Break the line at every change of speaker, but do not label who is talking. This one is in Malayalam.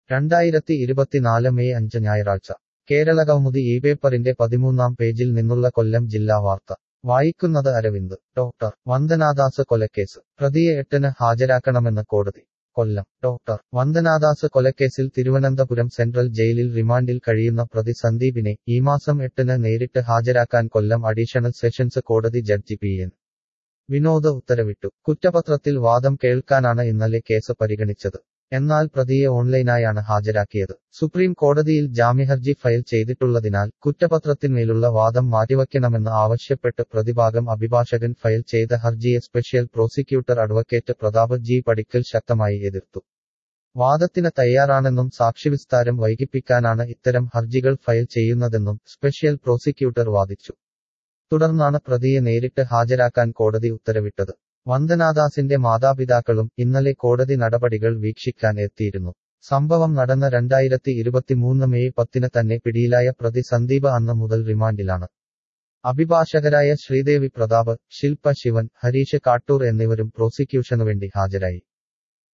രണ്ടായിരത്തി ഇരുപത്തിനാല് മെയ് അഞ്ച് ഞായറാഴ്ച കേരളകൗമുദി ഈ പേപ്പറിന്റെ പതിമൂന്നാം പേജിൽ നിന്നുള്ള കൊല്ലം ജില്ലാ വാർത്ത വായിക്കുന്നത് അരവിന്ദ് ഡോക്ടർ വന്ദനാദാസ് കൊലക്കേസ് പ്രതിയെ എട്ടിന് ഹാജരാക്കണമെന്ന് കോടതി കൊല്ലം ഡോക്ടർ വന്ദനാദാസ് കൊലക്കേസിൽ തിരുവനന്തപുരം സെൻട്രൽ ജയിലിൽ റിമാൻഡിൽ കഴിയുന്ന പ്രതി സന്ദീപിനെ ഈ മാസം എട്ടിന് നേരിട്ട് ഹാജരാക്കാൻ കൊല്ലം അഡീഷണൽ സെഷൻസ് കോടതി ജഡ്ജി പി എൻ വിനോദ് ഉത്തരവിട്ടു കുറ്റപത്രത്തിൽ വാദം കേൾക്കാനാണ് ഇന്നലെ കേസ് പരിഗണിച്ചത് എന്നാൽ പ്രതിയെ ഓൺലൈനായാണ് ഹാജരാക്കിയത് സുപ്രീം കോടതിയിൽ ജാമ്യഹർജി ഫയൽ ചെയ്തിട്ടുള്ളതിനാൽ കുറ്റപത്രത്തിന്മേലുള്ള വാദം മാറ്റിവയ്ക്കണമെന്ന് ആവശ്യപ്പെട്ട് പ്രതിഭാഗം അഭിഭാഷകൻ ഫയൽ ചെയ്ത ഹർജിയെ special prosecutor advocate Pratap G Padikkal ശക്തമായി എതിർത്തു വാദത്തിന് തയ്യാറാണെന്നും സാക്ഷിവിസ്താരം വൈകിപ്പിക്കാനാണ് ഇത്തരം ഹർജികൾ ഫയൽ ചെയ്യുന്നതെന്നും സ്പെഷ്യൽ പ്രോസിക്യൂട്ടർ വാദിച്ചു തുടർന്നാണ് പ്രതിയെ നേരിട്ട് ഹാജരാക്കാൻ കോടതി ഉത്തരവിട്ടത് വന്ദനാദാസിന്റെ മാതാപിതാക്കളും ഇന്നലെ കോടതി നടപടികൾ വീക്ഷിക്കാൻ എത്തിയിരുന്നു സംഭവം നടന്ന രണ്ടായിരത്തി ഇരുപത്തിമൂന്ന് മെയ് പത്തിന് തന്നെ പിടിയിലായ പ്രതി സന്ദീപ് അന്ന് മുതൽ റിമാൻഡിലാണ് അഭിഭാഷകരായ ശ്രീദേവി പ്രതാപ് ശില്പ ശിവൻ ഹരീഷ് കാട്ടൂർ എന്നിവരും പ്രോസിക്യൂഷനുവേണ്ടി ഹാജരായി